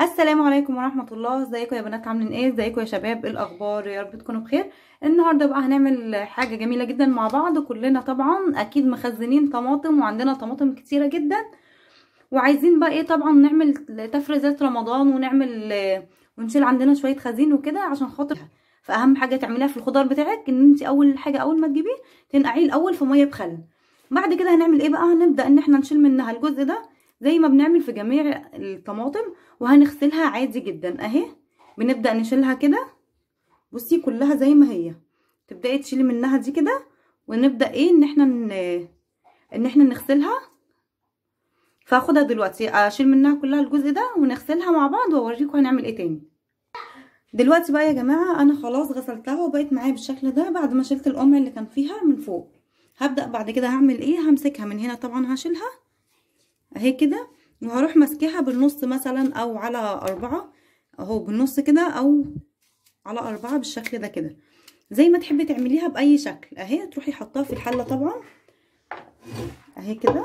السلام عليكم ورحمة الله ازيكم يا بنات عاملين ايه ازيكم يا شباب ايه الاخبار يا رب تكونوا بخير النهارده بقى هنعمل حاجة جميلة جدا مع بعض كلنا طبعا اكيد مخزنين طماطم وعندنا طماطم كتيرة جدا وعايزين بقى ايه طبعا نعمل تفريزات رمضان ونعمل ونشيل عندنا شوية خزين وكده عشان خاطر فاهم حاجة تعمليها في الخضار بتاعك ان انت اول حاجة اول ما تجيبيه تنقعيه الاول في مية بخل بعد كده هنعمل ايه بقى هنبدأ ان احنا نشيل منها الجزء ده زي ما بنعمل في جميع الطماطم وهنغسلها عادي جدا اهي بنبدأ نشيلها كده بصي كلها زي ما هي تبدأي تشيلي منها دي كده ونبدأ ايه ان احنا ن... ان احنا نغسلها فاخدها دلوقتي اشيل منها كلها الجزء ده ونغسلها مع بعض واوريكم هنعمل ايه تاني دلوقتي بقى يا جماعة انا خلاص غسلتها وبقت معايا بالشكل ده بعد ما شلت القمع اللي كان فيها من فوق هبدأ بعد كده هعمل ايه همسكها من هنا طبعا هشيلها اهي كده وهروح ماسكاها بالنص مثلا او على اربعة اهو بالنص كده او على اربعة بالشكل ده كده زي ما تحبي تعمليها باي شكل اهي تروحي حطاها في الحلة طبعا اهي كده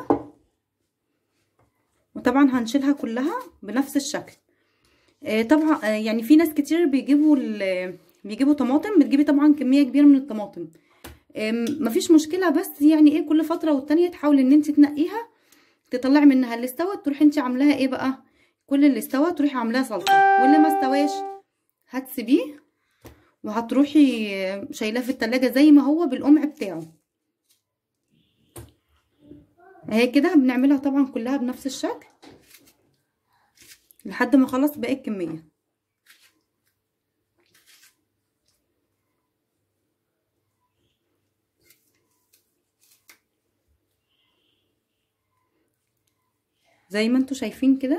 وطبعا هنشيلها كلها بنفس الشكل آه طبعا آه يعني في ناس كتير بيجيبوا بيجيبوا طماطم بتجيبي طبعا كمية كبيرة من الطماطم آه مفيش مشكلة بس يعني ايه كل فترة والتانية تحاولي ان انت تنقيها تطلعي منها اللي استوت تروحي انت عاملاها ايه بقى كل اللي استوى تروحي عاملاها صلصه واللي ما استواش هتسيبيه وهتروحي شايلاه في التلاجة زي ما هو بالقمع بتاعه اهي كده بنعملها طبعا كلها بنفس الشكل لحد ما خلص باقي الكميه زي ما انتوا شايفين كده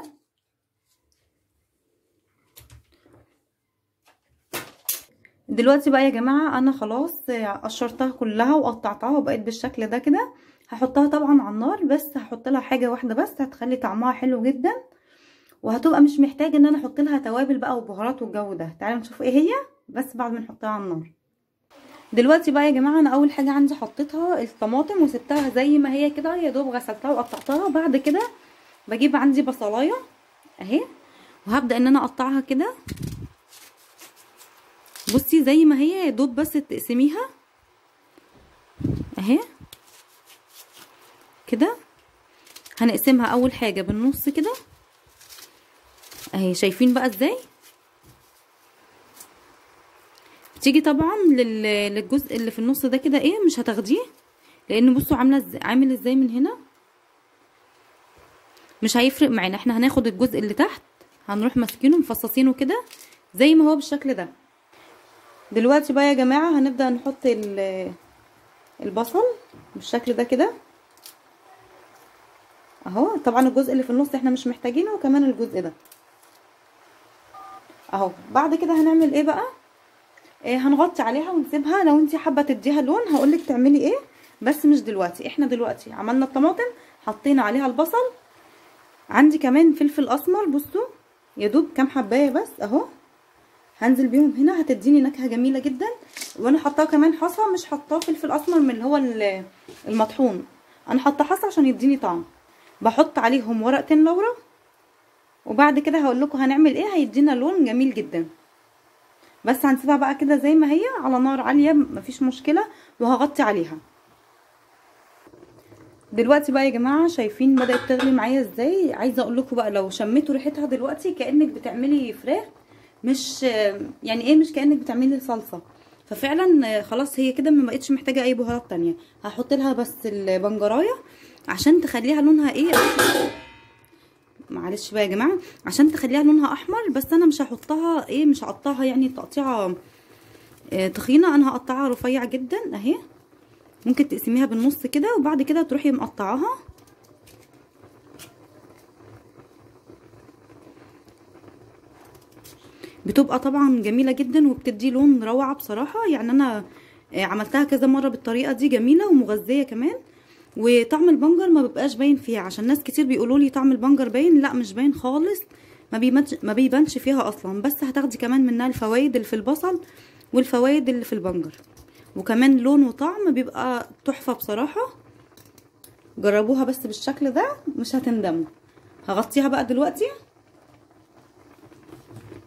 دلوقتي بقى يا جماعة انا خلاص قشرتها كلها وقطعتها وبقت بالشكل ده كده هحطها طبعا على النار بس هحط لها حاجة واحدة بس هتخلي طعمها حلو جدا وهتبقى مش محتاجة ان انا احط لها توابل بقى وبهارات والجو ده تعالوا نشوف ايه هي بس بعد ما نحطها على النار دلوقتي بقى يا جماعه انا اول حاجه عندي حطيتها الطماطم وسبتها زي ما هي كده يا دوب غسلتها وقطعتها بعد كده بجيب عندي بصلايه اهي وهبدا ان انا اقطعها كده بصي زي ما هي يا دوب بس تقسميها اهي كده هنقسمها اول حاجه بالنص كده اهي شايفين بقى ازاي تيجي طبعا للجزء اللي في النص ده كده ايه مش هتاخديه لان بصوا عامله ازاي عامل ازاي من هنا مش هيفرق معانا احنا هناخد الجزء اللي تحت هنروح ماسكينه مفصصينه كده زي ما هو بالشكل ده دلوقتي بقى يا جماعه هنبدا نحط البصل بالشكل ده كده اهو طبعا الجزء اللي في النص احنا مش محتاجينه وكمان الجزء ده اهو بعد كده هنعمل ايه بقى إيه هنغطي عليها ونسيبها لو انت حابه تديها لون هقولك تعملي ايه بس مش دلوقتي احنا دلوقتي عملنا الطماطم حطينا عليها البصل عندي كمان فلفل اسمر بصوا يا دوب كام حبايه بس اهو هنزل بيهم هنا هتديني نكهه جميله جدا وانا حطاه كمان حصى مش حطاه فلفل اسمر من اللي هو المطحون انا حاطه حصى عشان يديني طعم بحط عليهم ورقتين لورا وبعد كده هقول لكم هنعمل ايه هيدينا لون جميل جدا بس هنسيبها بقى كده زي ما هي على نار عاليه مفيش مشكله وهغطي عليها دلوقتي بقى يا جماعه شايفين بدات تغلي معايا ازاي عايزه اقول لكم بقى لو شميتوا ريحتها دلوقتي كانك بتعملي فراخ مش يعني ايه مش كانك بتعملي صلصه ففعلا خلاص هي كده ما بقتش محتاجه اي بهارات تانية هحط لها بس البنجرايه عشان تخليها لونها ايه معلش بقى يا جماعه عشان تخليها لونها احمر بس انا مش هحطها ايه مش هقطعها يعني تقطيعه اه تخينه انا هقطعها رفيع جدا اهي ممكن تقسميها بالنص كده وبعد كده تروحي مقطعاها بتبقى طبعا جميله جدا وبتدي لون روعه بصراحه يعني انا عملتها كذا مره بالطريقه دي جميله ومغذيه كمان وطعم البنجر ما بيبقاش باين فيها عشان ناس كتير بيقولوا لي طعم البنجر باين لا مش باين خالص ما بيبانش ما بيبانش فيها اصلا بس هتاخدي كمان منها الفوائد اللي في البصل والفوائد اللي في البنجر وكمان لون وطعم بيبقى تحفه بصراحه جربوها بس بالشكل ده مش هتندموا هغطيها بقى دلوقتي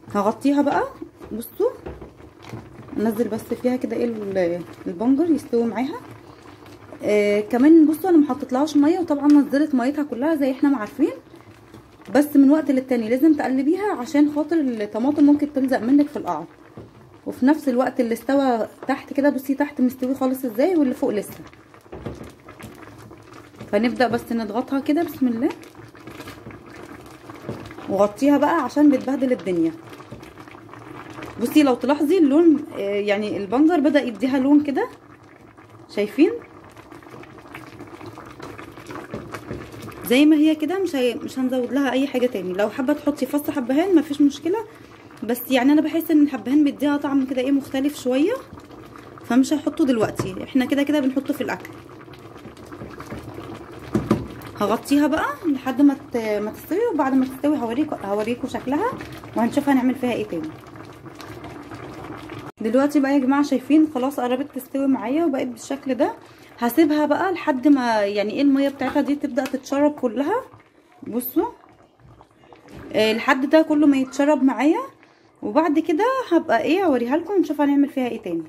هغطيها بقى بصوا انزل بس فيها كده ايه البنجر يستوي معاها آه كمان بصوا انا محطتلهاش ميه وطبعا نزلت ميتها كلها زي احنا ما عارفين بس من وقت للتاني لازم تقلبيها عشان خاطر الطماطم ممكن تلزق منك في القعر وفي نفس الوقت اللي استوى تحت كده بصي تحت مستوي خالص ازاي واللي فوق لسه فنبدا بس نضغطها كده بسم الله وغطيها بقى عشان بتبهدل الدنيا بصي لو تلاحظي اللون يعني البنجر بدا يديها لون كده شايفين زي ما هي كده مش هي... مش هنزود لها اي حاجه تاني لو حابه تحطي فص حبهان مفيش مشكله بس يعني انا بحس ان الحبهان بيديها طعم كده ايه مختلف شويه فمش هحطه دلوقتي احنا كده كده بنحطه في الاكل هغطيها بقى لحد ما ما تستوي وبعد ما تستوي هوريكم هوريكم شكلها وهنشوف هنعمل فيها ايه تاني دلوقتي بقى يا جماعه شايفين خلاص قربت تستوي معايا وبقت بالشكل ده هسيبها بقى لحد ما يعني ايه الميه بتاعتها دي تبدا تتشرب كلها بصوا آه لحد ده كله ما يتشرب معايا وبعد كده هبقى ايه اوريها لكم ونشوف هنعمل فيها ايه تاني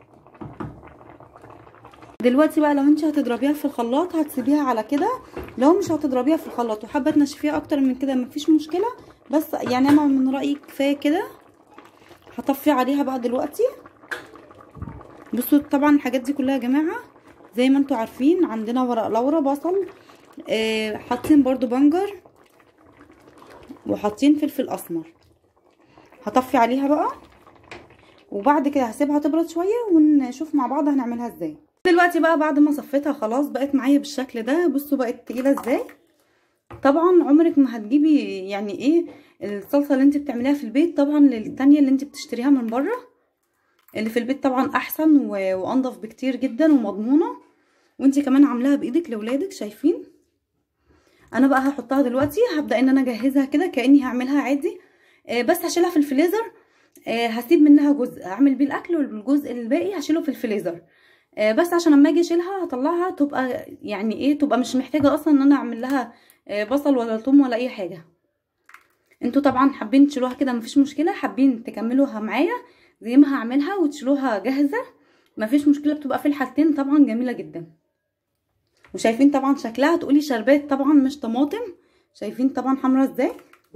دلوقتي بقى لو انت هتضربيها في الخلاط هتسيبيها على كده لو مش هتضربيها في الخلاط وحابه تنشفيها اكتر من كده مفيش مشكله بس يعني انا من رايي كفايه كده هطفي عليها بقى دلوقتي بصوا طبعا الحاجات دي كلها يا جماعه زي ما انتوا عارفين عندنا ورق لورا بصل آه حاطين برضو بنجر وحاطين فلفل اسمر هطفي عليها بقى وبعد كده هسيبها تبرد شويه ونشوف مع بعض هنعملها ازاي دلوقتي بقى بعد ما صفيتها خلاص بقت معايا بالشكل ده بصوا بقت تقيله ازاي طبعا عمرك ما هتجيبي يعني ايه الصلصه اللي انت بتعمليها في البيت طبعا للتانية اللي انت بتشتريها من بره اللي في البيت طبعا احسن وانضف بكتير جدا ومضمونه وانت كمان عاملاها بايدك لاولادك شايفين انا بقى هحطها دلوقتي هبدا ان انا اجهزها كده كاني هعملها عادي آه بس هشيلها في الفريزر آه هسيب منها جزء اعمل بيه الاكل والجزء الباقي هشيله في الفريزر آه بس عشان لما اجي اشيلها هطلعها تبقى يعني ايه تبقى مش محتاجه اصلا ان انا اعمل لها بصل ولا ثوم ولا اي حاجه انتوا طبعا حابين تشيلوها كده مفيش مشكله حابين تكملوها معايا زي ما هعملها وتشيلوها جاهزه مفيش مشكله بتبقى في الحالتين طبعا جميله جدا وشايفين طبعا شكلها تقولي شربات طبعا مش طماطم شايفين طبعا حمرا ازاي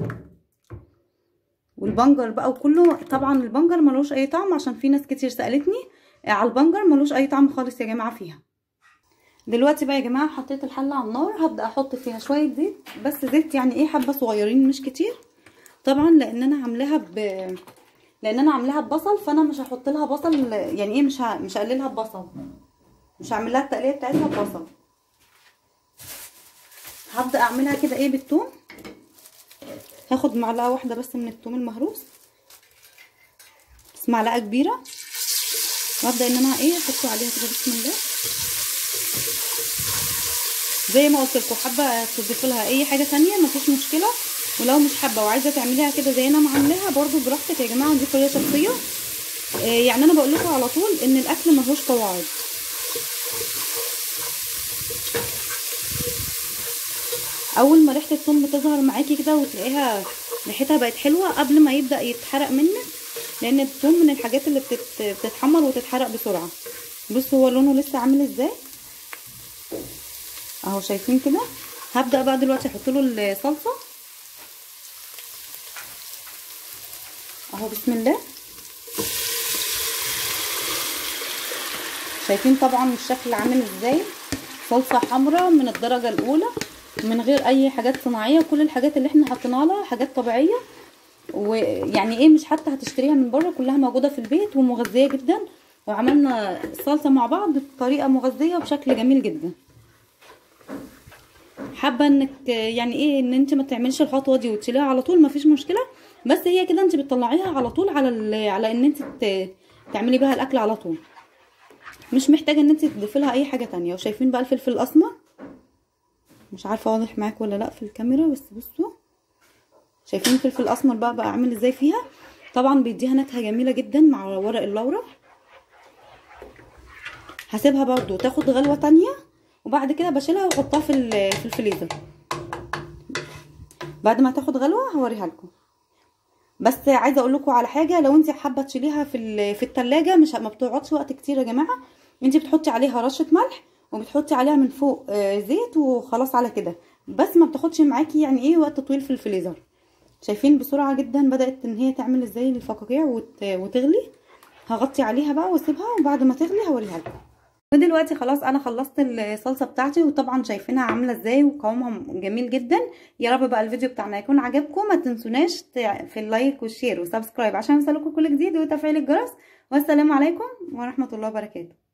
والبنجر بقى وكله طبعا البنجر ملوش اي طعم عشان في ناس كتير سالتني على البنجر ملوش اي طعم خالص يا جماعه فيها دلوقتي بقى يا جماعه حطيت الحله على النار هبدا احط فيها شويه زيت بس زيت يعني ايه حبه صغيرين مش كتير طبعا لان انا عاملاها ب لان انا عاملاها ببصل فانا مش هحط لها بصل يعني ايه مش ه... مش هقللها ببصل مش هعمل لها التقليه بتاعتها ببصل هبدا اعملها كده ايه بالثوم هاخد معلقه واحده بس من الثوم المهروس بس معلقه كبيره وابدا ان انا ايه احط عليها كده بسم الله زي ما قلت لكم حابه تضيفوا لها اي حاجه ثانيه مفيش مشكله ولو مش حابه وعايزه تعمليها كده زي انا ما عاملاها برده براحتك يا جماعه دي حريه شخصيه آه يعني انا بقول لكم على طول ان الاكل ملهوش قواعد اول ما ريحه الثوم بتظهر معاكي كده وتلاقيها ريحتها بقت حلوه قبل ما يبدا يتحرق منك لان الثوم من الحاجات اللي بتت... بتتحمر وتتحرق بسرعه بصوا هو لونه لسه عامل ازاي اهو شايفين كده هبدا بقى دلوقتي احط له الصلصه اهو بسم الله شايفين طبعا الشكل عامل ازاي صلصه حمراء من الدرجه الاولى من غير اي حاجات صناعيه كل الحاجات اللي احنا حطيناها لها حاجات طبيعيه ويعني ايه مش حتى هتشتريها من بره كلها موجوده في البيت ومغذيه جدا وعملنا الصلصه مع بعض بطريقه مغذيه وبشكل جميل جدا حابه انك يعني ايه ان انت ما تعمليش الخطوه دي وتشيليها على طول مفيش مشكله بس هي كده انت بتطلعيها على طول على على ان انت تعملي بيها الاكل على طول مش محتاجه ان انت تضيفي لها اي حاجه تانية وشايفين بقى الفلفل الاسمر مش عارفه واضح معاك ولا لا في الكاميرا بس بصوا شايفين الفلفل الاسمر بقى بقى عامل ازاي فيها طبعا بيديها نكهه جميله جدا مع ورق اللورا هسيبها برضو تاخد غلوه تانية وبعد كده بشيلها واحطها في في الفريزر بعد ما تاخد غلوه هوريها لكم بس عايزه اقول لكم على حاجه لو انت حابه تشيليها في في التلاجة مش ما بتقعدش وقت كتير يا جماعه انت بتحطي عليها رشه ملح وبتحطي عليها من فوق زيت وخلاص على كده بس ما بتاخدش معاكي يعني ايه وقت طويل في الفريزر شايفين بسرعه جدا بدات ان هي تعمل ازاي الفقاقيع وتغلي هغطي عليها بقى واسيبها وبعد ما تغلي هوريها لكم ودلوقتي خلاص انا خلصت الصلصه بتاعتي وطبعا شايفينها عامله ازاي وقوامها جميل جدا يا رب بقى الفيديو بتاعنا يكون عجبكم ما تنسوناش في اللايك والشير والسبسكرايب عشان يوصلكم كل جديد وتفعيل الجرس والسلام عليكم ورحمه الله وبركاته